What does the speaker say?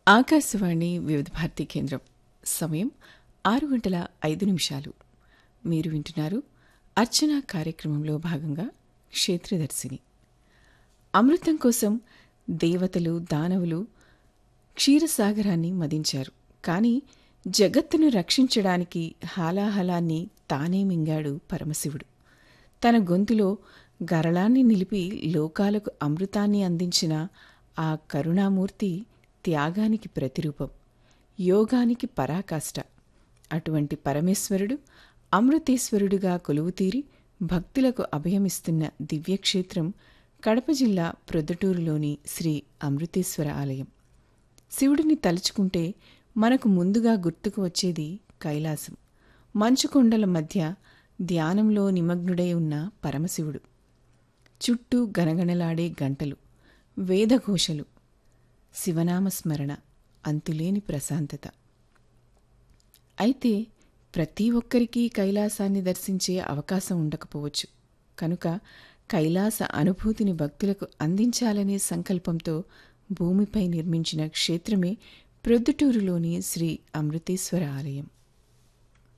ఆకాశవాణి వివిధ భారతి కేంద్రం సమయం ఆరు గంటల ఐదు నిమిషాలు మీరు వింటున్నారు అర్చన కార్యక్రమంలో భాగంగా క్షేత్రదర్శిని అమృతం కోసం దేవతలు దానవులు క్షీరసాగరాన్ని మదించారు కానీ జగత్తును రక్షించడానికి హాలాహలాన్ని తానే మింగాడు పరమశివుడు తన గొంతులో గరళాన్ని నిలిపి లోకాలకు అమృతాన్ని అందించిన ఆ కరుణామూర్తి త్యాగానికి ప్రతిరూపం యోగానికి పరాకాష్ట అటువంటి పరమేశ్వరుడు అమృతేశ్వరుడుగా కొలువుతీరి భక్తులకు అభయమిస్తున్న దివ్యక్షేత్రం కడప జిల్లా ప్రొద్దుటూరులోని శ్రీ అమృతేశ్వర ఆలయం శివుడిని తలుచుకుంటే మనకు ముందుగా గుర్తుకు వచ్చేది కైలాసం మంచుకొండల మధ్య ధ్యానంలో నిమగ్నుడై ఉన్న పరమశివుడు చుట్టూ గనగనలాడే గంటలు వేదఘోషలు శివనామస్మరణ అంతులేని ప్రశాంతత అయితే ప్రతి ఒక్కరికి కైలాసాన్ని దర్శించే అవకాశం ఉండకపోవచ్చు కనుక కైలాస అనుభూతిని భక్తులకు అందించాలనే సంకల్పంతో భూమిపై నిర్మించిన క్షేత్రమే ప్రొద్దుటూరులోని శ్రీ అమృతేశ్వర ఆలయం